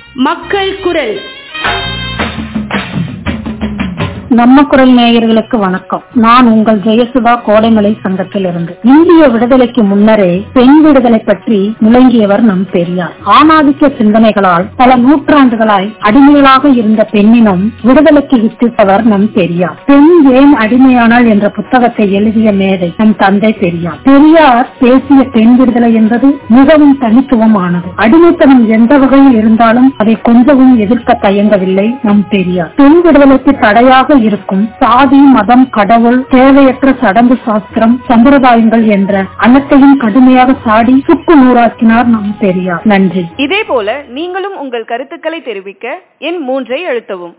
மக்கள் குரல் நம்ம குரல் நேயர்களுக்கு வணக்கம் நான் உங்கள் ஜெயசுதா கோடைமலை சங்கத்தில் இருந்து இந்திய விடுதலைக்கு முன்னரே பெண் விடுதலை பற்றி முழங்கியவர் நம் பெரியார் ஆணாதிக்க சிந்தனைகளால் பல நூற்றாண்டுகளாய் அடிமைகளாக இருந்த பெண்ணினம் விடுதலைக்கு வித்திட்டவர் நம் பெரியார் பெண் ஏன் அடிமையானாள் என்ற புத்தகத்தை எழுதிய மேதை நம் தந்தை பெரியார் பெரியார் பேசிய பெண் விடுதலை என்பது மிகவும் தனித்துவமானது அடிமைத்தனம் எந்த வகையில் இருந்தாலும் அதை கொஞ்சமும் எதிர்க்க தயங்கவில்லை நம் பெரியார் பெண் விடுதலைக்கு தடையாக இருக்கும் சாதி மதம் கடவுள் தேவையற்ற சடங்கு சாஸ்திரம் சம்பிரதாயங்கள் என்ற அனைத்தையும் கடுமையாக சாடி சுக்கு நூறாக்கினார் நம் பெரியார் நன்றி இதே போல நீங்களும் உங்கள் கருத்துக்களை தெரிவிக்க எண் மூன்றை அழுத்தவும்